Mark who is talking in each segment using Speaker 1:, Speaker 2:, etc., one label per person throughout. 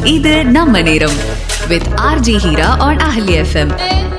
Speaker 1: இது நம்ம நேரம் with RJ Heera on Ahalia FM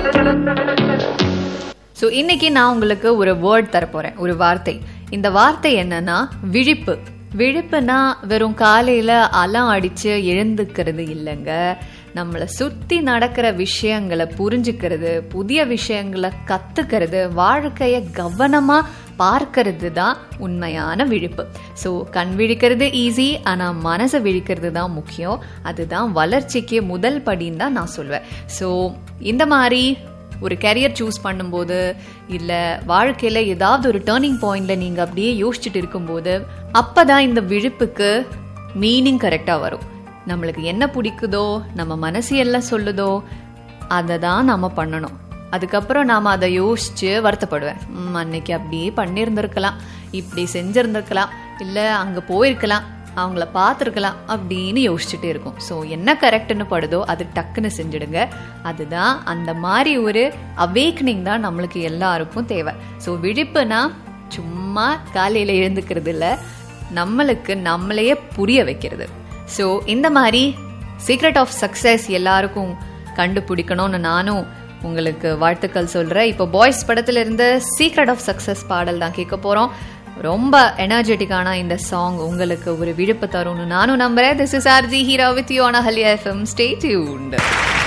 Speaker 2: so இன்னைக்கு நான் உங்களுக்கு ஒரு வேர்ட் தரப்போறேன் ஒரு வார்த்தை இந்த வார்த்தை என்னன்னா விழிப்பு விழிப்புனா வெறும் காலையில அலம் அடிச்சு எழுந்துக்கிறது இல்லைங்க நம்மளை சுத்தி நடக்கிற விஷயங்களை புரிஞ்சுக்கிறது புதிய விஷயங்களை கத்துக்கிறது வாழ்க்கைய கவனமா பார்க்கறது தான் உண்மையான விழிப்பு ஸோ கண் விழிக்கிறது ஈஸி ஆனால் மனசை விழிக்கிறது தான் முக்கியம் அதுதான் வளர்ச்சிக்கு முதல் படின்னு தான் நான் சொல்வேன் ஸோ இந்த மாதிரி ஒரு கரியர் சூஸ் பண்ணும்போது இல்லை வாழ்க்கையில் ஏதாவது ஒரு டேர்னிங் பாயிண்ட்ல நீங்கள் அப்படியே யோசிச்சுட்டு இருக்கும்போது அப்போ தான் இந்த விழிப்புக்கு மீனிங் கரெக்டாக வரும் நம்மளுக்கு என்ன பிடிக்குதோ நம்ம மனசு எல்லாம் சொல்லுதோ அதை தான் நாம் பண்ணணும் அதுக்கப்புறம் நாம் அதை யோசிச்சு வருத்தப்படுவேன் "ம், அன்னைக்கு அப்படியே பண்ணியிருந்திருக்கலாம் இப்படி செஞ்சிருந்திருக்கலாம் இல்லை அங்கே போயிருக்கலாம் அவங்கள பார்த்துருக்கலாம் அப்படின்னு யோசிச்சுட்டே இருக்கும் ஸோ என்ன கரெக்ட்னு படுதோ அது டக்குன்னு செஞ்சுடுங்க அதுதான் அந்த மாதிரி ஒரு அவேக்னிங் தான் நம்மளுக்கு எல்லாருக்கும் தேவை ஸோ விழிப்புனா சும்மா காலையில் எழுந்துக்கிறது இல்லை நம்மளுக்கு நம்மளையே புரிய வைக்கிறது ஸோ இந்த மாதிரி சீக்ரெட் ஆஃப் சக்ஸஸ் எல்லாருக்கும் கண்டுபிடிக்கணும்னு நானும் உங்களுக்கு வாழ்த்துக்கள் சொல்கிறேன் இப்போ பாய்ஸ் படத்துல இருந்து சீக்ரெட் ஆஃப் சக்ஸஸ் பாடல் தான் கேட்க போகிறோம் ரொம்ப எனர்ஜெட்டிக்கான இந்த சாங் உங்களுக்கு ஒரு விழுப்பு தரும்னு நானும் நம்புறேன் this is RJ Heera with you on Ahalia FM stay tuned